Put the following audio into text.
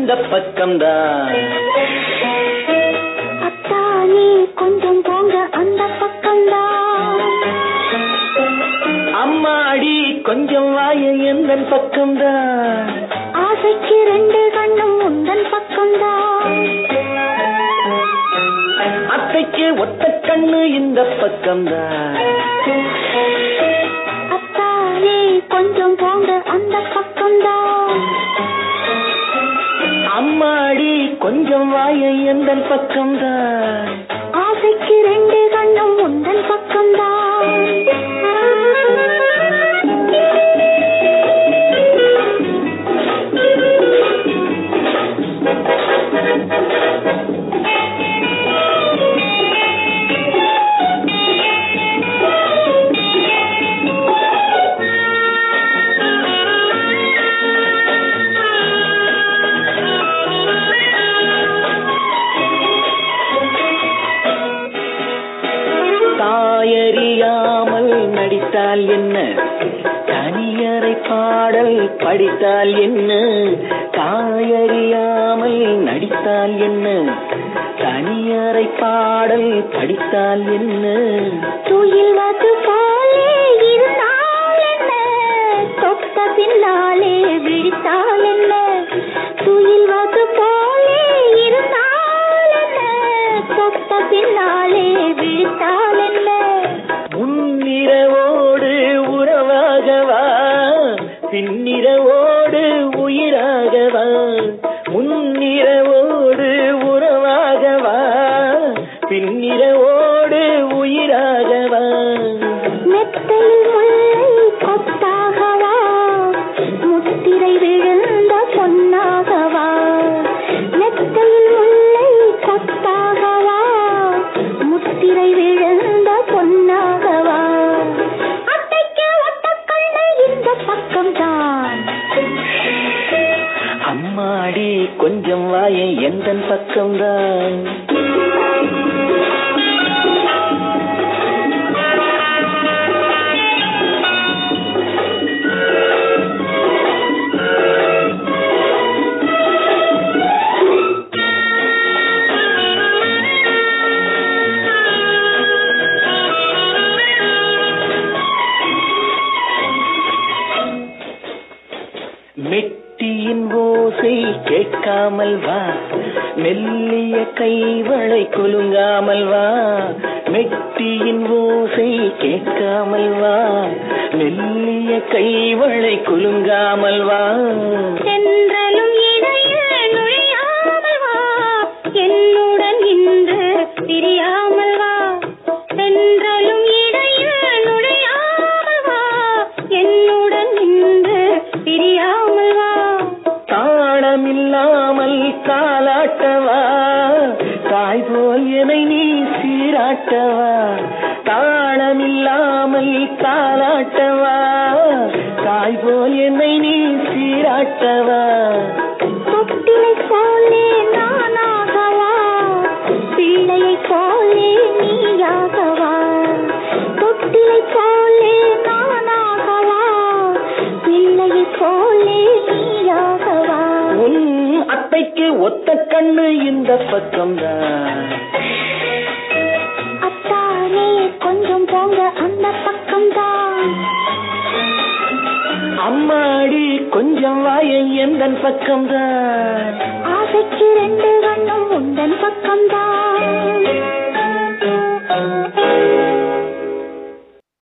இந்த பக்கம்தான் அத்தானே கொஞ்சம் போங்க அந்த பக்கம்தான் அம்மாடி கொஞ்சம் வாய எந்த பக்கம்தான் ஆசைக்கு ரெண்டு கண்ணும் உந்தன் பக்கம்தான் அத்தைக்கு ஒத்த கண்ணு இந்த பக்கம்தான் அத்தானே கொஞ்சம் போங்க அந்த பக்கம்தான் அம்மாடி கொஞ்சம் வாய எந்த பக்கம்தான் ஆசைக்கு ரெண்டு கண்ணும் உந்தன் பக்கம்தான் தாயறியாமல் நடித்தால் என்ன தனியறை பாடல் படித்தால் என்ன தாயறியாமல் நடித்தால் என்ன தனியறை பாடல் படித்தால் என்ன துயில்வது போலே இருந்தால் என்ன தொட்ட பின்னாலே விழித்தால் என்ன துயில்வது போலே இருந்தால் என்ன தொட்ட பின்னாலே விழித்தால் என்ன முன்னிரவோடு உறவாகவா பின்னிரவோடு உயிராகவா முன்னிரவோடு உறவாகவா பின்னிரவோடு உயிராகவா மெத்தையில் முல்லை கொத்தாகவா முத்திரை விழுந்த பொன்னாகவா மெத்தையில் முல்லை கொத்தாகவா முத்திரை விழுந்த பொன்னாகவா அத்தைக்கு ஒத்த கண்ணு இந்த பக்கம்தான் அம்மாடி கொஞ்சம் வாய எந்த பக்கம்தான் மெட்டியின் ஓசை கேட்காமல் வா மெல்லிய கைவளை குலுங்காமல் வா மெட்டியின் ஓசை கேட்காமல் வா மெல்லிய கைவளை குலுங்காமல் வா சென்றலும் இடையில் நுழையாமல் வா என்னுடன் இன்று பிரியாமல் வா சென்றலும் இடையில் நுழையாமல் வா என்னுடன் இன்று பிரியாமல் வா தாளமில்லாமல் காலாட்டவா தாய் போல் என்னை நீ சீராட்டவா தாளமில்லாமல் காலாட்டவா தாய் போல் என்னை நீ சீராட்டவா தொட்டிலை போலே நானாகவா பிள்ளையை போலே நீயாகவா தொட்டிலை போலே நானாகவா பிள்ளையை போலே நீயாகவா உன் அத்தைக்கு ஒத்த கண்ணு இந்த பக்கம்தான் அத்தானே கொஞ்சம் போங்க அந்த பக்கம்தான் அம்மாடி கொஞ்சம் வாய எந்த பக்கம்தான் ஆசைக்கு ரெண்டு கண்ணும் உந்தன் பக்கம்தான்